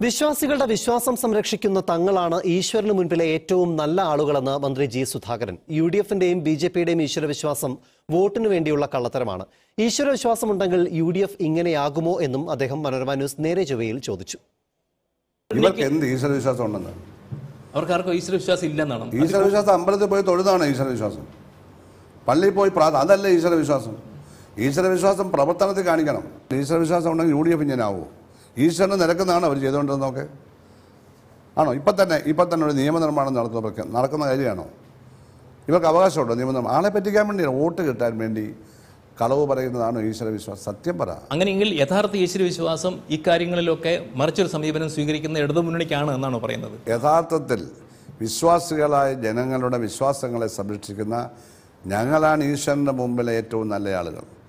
വിശ്വാസികളുടെ വിശ്വാസം സംരക്ഷിക്കുന്ന തങ്ങളാണ് ഈശ്വരന് മുൻപിലെ ഏറ്റവും നല്ല ആളുകളെന്ന് മന്ത്രി ജി സുധാകരൻ യു ഡി എഫിന്റെയും ബി ജെ പിയുടെയും ഈശ്വരവിശ്വാസം വോട്ടിനു വേണ്ടിയുള്ള കള്ളത്തരമാണ് ഈശ്വരവിശ്വാസമുണ്ടെങ്കിൽ യു ഡി എഫ് ഇങ്ങനെയാകുമോ എന്നും അദ്ദേഹം മനോരമ ന്യൂസ് നേരെ ചൊവ്വയിൽ ചോദിച്ചു ഇവർക്ക് എന്ത് ഈശ്വരവിശ്വാസം ഉണ്ടെന്ന് അവർക്ക് ആർക്കും ഈശ്വരവിശ്വാസം ഇല്ലെന്നാണ് ഈശ്വരവിശ്വാസം അമ്പലത്തിൽ പോയി തൊഴുതാണ് ഈശ്വരവിശ്വാസം പള്ളിയിൽ പോയി പ്രാർത്ഥന അതല്ല ഈശ്വരവിശ്വാസം ഈശ്വരവിശ്വാസം പ്രവർത്തനത്തിൽ കാണിക്കണം ഈശ്വരവിശ്വാസം ഉണ്ടെങ്കിൽ യു ഡി എഫ് ഇങ്ങനെ ആവുമോ ഈശ്വരന് നിരക്കുന്നതാണ് അവർ ചെയ്തുകൊണ്ടിരുന്നതൊക്കെ ആണോ ഇപ്പം തന്നെ ഇപ്പം തന്നെ ഒരു നിയമനിർമ്മാണം നടത്തുന്നവർക്ക് നടക്കുന്ന കാര്യമാണോ ഇവർക്ക് അവകാശമുണ്ടോ നിയമനിർമ്മാണം ആളെ പറ്റിക്കാൻ വേണ്ടി വോട്ട് കിട്ടാൻ വേണ്ടി കളവ് പറയുന്നതാണോ ഈശ്വരവിശ്വാസം സത്യം പറ അങ്ങനെയെങ്കിൽ യഥാർത്ഥ ഈശ്വരവിശ്വാസം ഇക്കാര്യങ്ങളിലൊക്കെ മറിച്ചൊരു സമീപനം സ്വീകരിക്കുന്ന ഇടതുമുന്നണിക്കാണ് എന്നാണ് പറയുന്നത് യഥാർത്ഥത്തിൽ വിശ്വാസികളായ ജനങ്ങളുടെ വിശ്വാസങ്ങളെ സംരക്ഷിക്കുന്ന ഞങ്ങളാണ് ഈശ്വരൻ്റെ മുമ്പിലെ ഏറ്റവും നല്ല ആളുകൾ